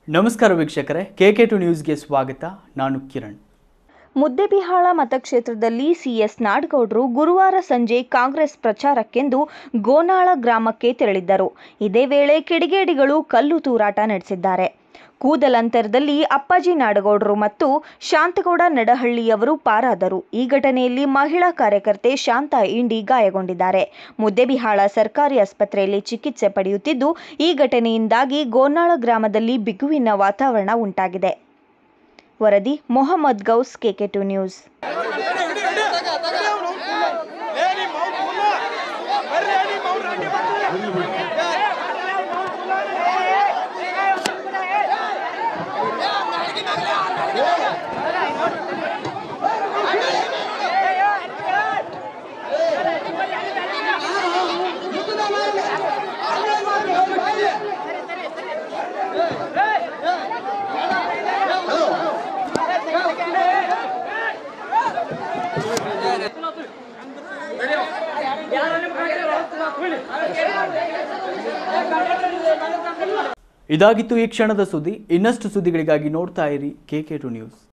ನಮಸ್ಕಾರ ವೀಕ್ಷಕರೇ K K to ನ್ಯೂಸ್ಗೆ ಸ್ವಾಗತ ನಾನು ಕಿರಣ್ ಮುದ್ದೆಬಿಹಾಳ ಮತಕ್ಷೇತ್ರದಲ್ಲಿ ಸಿಎಸ್ ನಾಡಗೌಡರು ಗುರುವಾರ ಸಂಜೆ ಕಾಂಗ್ರೆಸ್ ಪ್ರಚಾರಕ್ಕೆಂದು ಗೋನಾಳ ಗ್ರಾಮಕ್ಕೆ ತೆರಳಿದ್ದರು ಇದೇ ವೇಳೆ ಕಿಡಿಗೇಡಿಗಳು ಕಲ್ಲು ತೂರಾಟ ನಡೆಸಿದ್ದಾರೆ ಕೂದಲಂತರದಲ್ಲಿ ಅಪ್ಪಾಜಿ ನಾಡಗೌಡರು ಮತ್ತು ಶಾಂತಗೌಡ ನಡಹಳ್ಳಿಯವರು ಪಾರಾದರು ಈ ಘಟನೆಯಲ್ಲಿ ಮಹಿಳಾ ಕಾರ್ಯಕರ್ತೆ ಶಾಂತಾ ಇಂಡಿ ಗಾಯಗೊಂಡಿದ್ದಾರೆ ಮುದ್ದೆಬಿಹಾಳ ಸರ್ಕಾರಿ ಆಸ್ಪತ್ರೆಯಲ್ಲಿ ಚಿಕಿತ್ಸೆ ಪಡೆಯುತ್ತಿದ್ದು ಈ ಘಟನೆಯಿಂದಾಗಿ ಗೋನಾಳ ಗ್ರಾಮದಲ್ಲಿ ಬಿಗುವಿನ ವಾತಾವರಣ ಉಂಟಾಗಿದೆ ವರದಿ Mohammed Ghouse KK two news ಇದಾಗಿತ್ತು ಈ ಕ್ಷಣದ ಸುದ್ದಿ ಇನ್ನಷ್ಟು ಸುದ್ದಿಗಳಿಗಾಗಿ ನೋಡ್ತಾ ಇರಿ ಕೆ ಕೆ ಟು ನ್ಯೂಸ್